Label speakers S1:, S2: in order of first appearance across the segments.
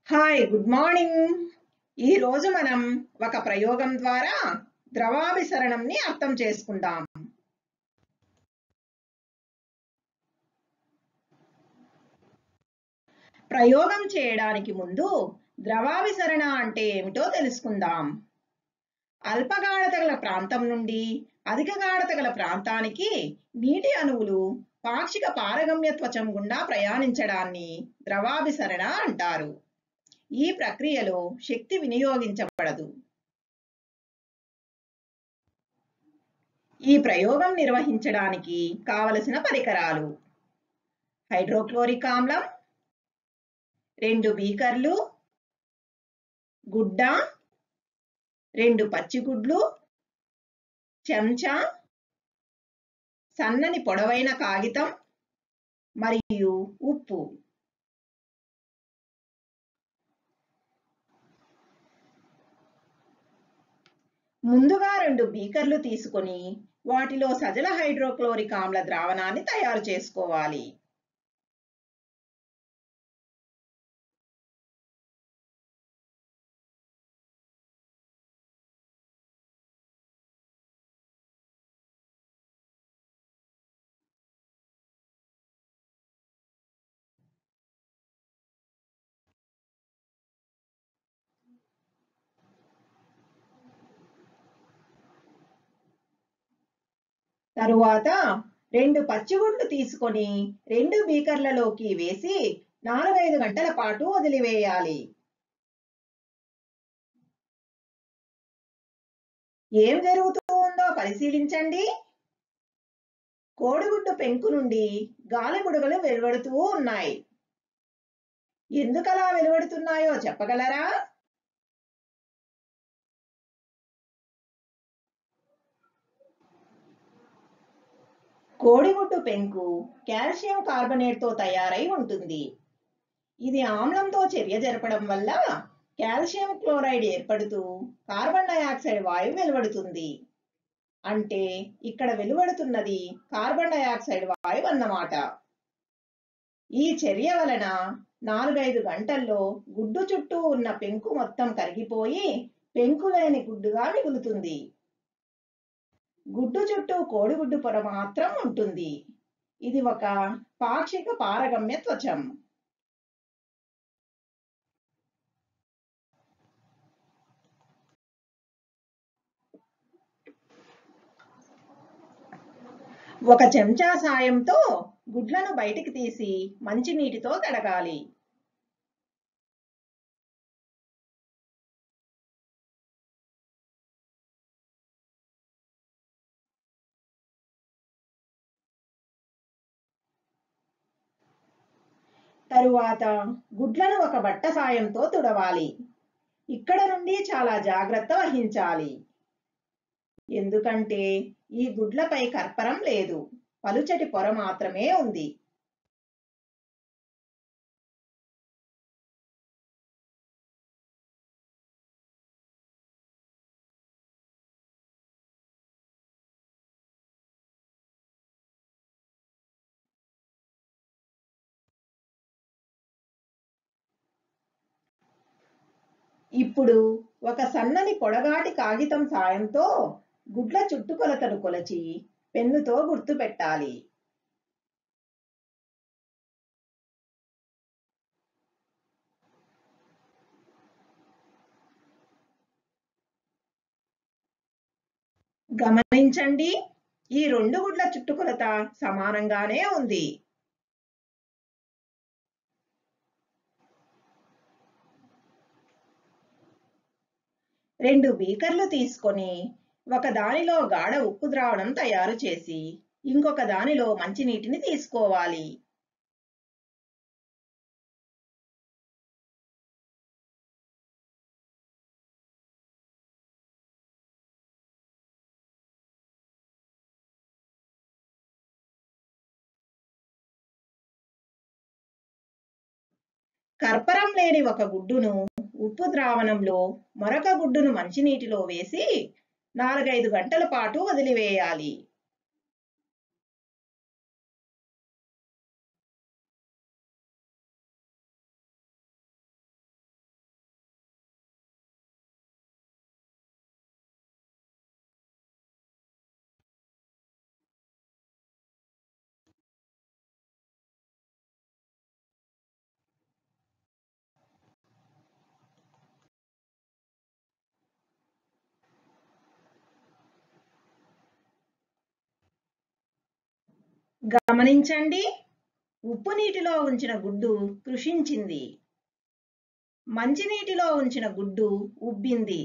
S1: Hi good morning ఈ రోజు మనం ఒక ప్రయోగం ద్వారా ద్రవాభిసరణంని అర్థం చేసుకుందాం ప్రయోగం చేయడానికి ముందు ద్రవాభిసరణ అంటే ఏమిటో తెలుసుకుందాం అల్పగాఢత గల ప్రాంతం నుండి అధిక గాఢత గల ప్రాంతానికి నీటి అణువులు పాక్షిక పారగమ్య త్వచం గుండా ప్రయాణించడాన్ని ద్రవాభిసరణ అంటారు ఈ ప్రక్రియలో శక్తి వినియోగించబడదు ఈ ప్రయోగం నిర్వహించడానికి కావలసిన పరికరాలు హైడ్రోక్లోరిక్ ఆమ్లం రెండు బీకర్లు గుడ్డ రెండు పచ్చిగుడ్లు చెంచా సన్నని పొడవైన కాగితం మరియు ఉప్పు ముందుగా రెండు బీకర్లు తీసుకొని వాటిలో సజల హైడ్రోక్లోరిక్ ఆమ్ల ద్రావణాన్ని తయారు చేసుకోవాలి తరువాత రెండు పచ్చిగుడ్లు తీసుకొని రెండు బీకర్లలోకి వేసి నాలుగైదు గంటల పాటు వదిలివేయాలి ఏం జరుగుతూ ఉందో పరిశీలించండి కోడిగుడ్డు పెంకు నుండి గాలి బుడగలు వెలువడుతూ ఉన్నాయి ఎందుకలా వెలువడుతున్నాయో చెప్పగలరా కోడిగుడ్డు పెంకు కాల్షియం కార్బనేట్ తో తయారై ఉంటుంది ఇది ఆమ్లంతో చర్య జరపడం వల్ల కాల్షియం క్లోరైడ్ ఏర్పడుతూ కార్బన్ డయాక్సైడ్ వాయువు వెలువడుతుంది అంటే ఇక్కడ వెలువడుతున్నది కార్బన్ డయాక్సైడ్ వాయువు అన్నమాట ఈ చర్య వలన నాలుగైదు గంటల్లో గుడ్డు చుట్టూ ఉన్న పెంకు మొత్తం కరిగిపోయి పెంకు లేని గుడ్డుగా మిగులుతుంది గుడ్డు చుట్టూ కోడిగుడ్డు పొర మాత్రం ఉంటుంది ఇది ఒక పాక్షిక పారగమ్య త్వచం ఒక చెంచా సాయంతో గుడ్లను బయటికి తీసి మంచినీటితో కడగాలి తరువాత గుడ్లను ఒక బట్ట సాయంతో తుడవాలి ఇక్కడ నుండి చాలా జాగ్రత్త వహించాలి ఎందుకంటే ఈ గుడ్లపై కర్పరం లేదు పలుచటి పొర మాత్రమే ఉంది ఇప్పుడు ఒక సన్నని పొడగాటి కాగితం సాయంతో గుడ్ల చుట్టుకొలతను కొలచి పెన్నుతో గుర్తు పెట్టాలి గమనించండి ఈ రెండు గుడ్ల చుట్టుకొలత సమానంగానే ఉంది రెండు బీకర్లు తీసుకొని ఒక దానిలో గాఢ ఉప్పు ద్రావణం తయారు చేసి ఇంకొక దానిలో మంచినీటిని తీసుకోవాలి కర్పరం లేని ఒక గుడ్డును ఉప్పు ద్రావణంలో మరొక గుడ్డును మంచినీటిలో వేసి నాలుగైదు గంటల పాటు వదిలివేయాలి గమనించండి ఉప్పు నీటిలో ఉంచిన గుడ్డు కృషించింది మంచినీటిలో ఉంచిన గుడ్డు ఉబ్బింది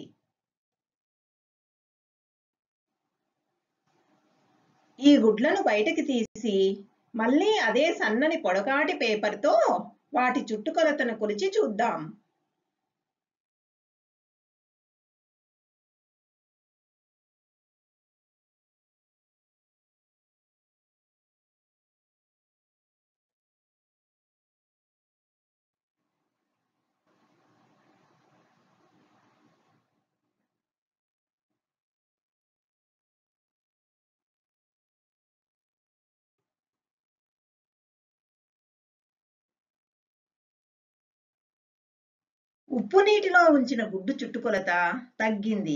S1: ఈ గుడ్లను బయటకి తీసి మళ్ళీ అదే సన్నని పొడకాటి పేపర్తో వాటి చుట్టుకొలతను కొలిచి చూద్దాం ఉప్పు నీటిలో ఉంచిన గుడ్డు చుట్టుకొలత తగ్గింది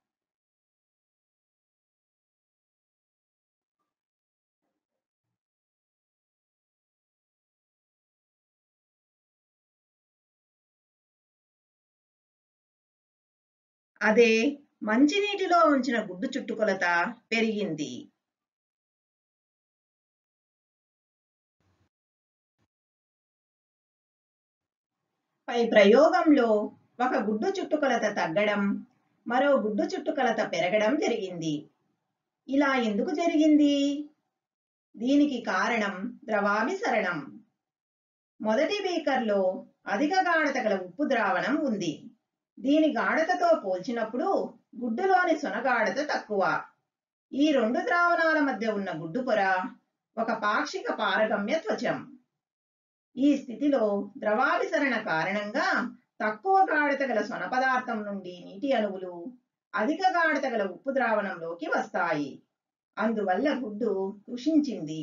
S1: అదే మంచినీటిలో ఉంచిన గుడ్డు చుట్టుకొలత పెరిగింది పై ప్రయోగంలో ఒక గుడ్డు చుట్టుకొలత తగ్గడం మరో గుడ్డు చుట్టుకొలత పెరగడం జరిగింది ఇలా ఎందుకు జరిగింది దీనికి కారణం ద్రవాభిసరణం మొదటి బీకర్లో అధిక గాఢత గల ఉప్పు ద్రావణం ఉంది దీని గాఢతతో పోల్చినప్పుడు గుడ్డులోని సొనగాఢత తక్కువ ఈ రెండు ద్రావణాల మధ్య ఉన్న గుడ్డు పొర ఒక పాక్షిక పారగమ్య త్వచం ఈ స్థితిలో ద్రవాభిసరణ కారణంగా తక్కువ గాఢత గల సొన పదార్థం నుండి నీటి అణువులు అధిక గాఢత గల ఉప్పు ద్రావణంలోకి వస్తాయి అందువల్ల గుడ్డు కృషించింది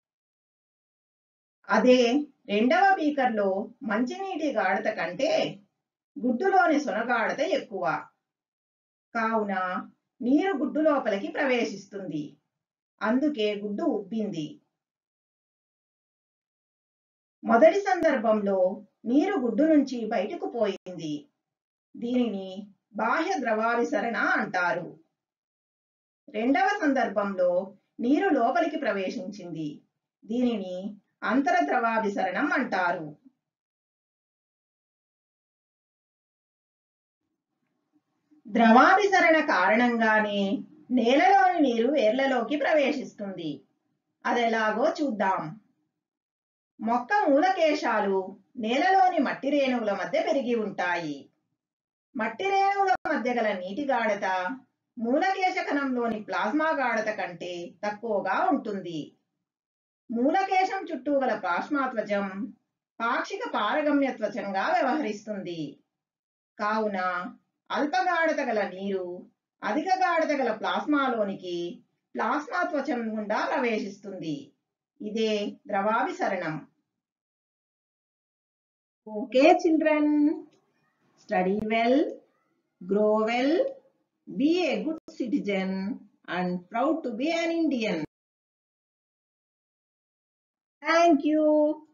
S1: అదే రెండవ బీకర్లో మంచినీటి గాఢత కంటే గుడ్డులోని సొనగాఢత ఎక్కువ కావున నీరు గుడ్డు లోపలికి ప్రవేశిస్తుంది అందుకే గుడ్డు ఉబ్బింది మొదటి సందర్భంలో నీరు గుడ్డు నుంచి బయటకు పోయింది దీనిని బాహ్య ద్రవాభిసరణ అంటారు రెండవ సందర్భంలో నీరు లోపలికి ప్రవేశించింది దీనిని అంతర ద్రవాభిసరణం అంటారు ద్రవాభిసరణ కారణంగానే నేలలోని నీరు వేర్లలోకి ప్రవేశిస్తుంది అదెలాగో చూద్దాం మొక్క మూలకేశాలు నేలలోని మట్టి రేణువుల మధ్య పెరిగి ఉంటాయి మట్టి రేణువుల మధ్య గల నీటి గాఢత మూలకేశ కణంలోని ప్లాస్మా గాఢత కంటే తక్కువగా ఉంటుంది మూలకేశం చుట్టూ గల ప్లాస్మా త్వచం పాక్షిక పారగమ్య త్వచంగా వ్యవహరిస్తుంది కావున అల్పగాఢత గల నీరు అధిక గాఢత గల ప్లాస్మాలోనికి ప్లాస్మా త్వచం గుండా ప్రవేశిస్తుంది ఇదే ద్రవాభిసరణం okay children study well grow well be a good citizen and proud to be an Indian. Thank you.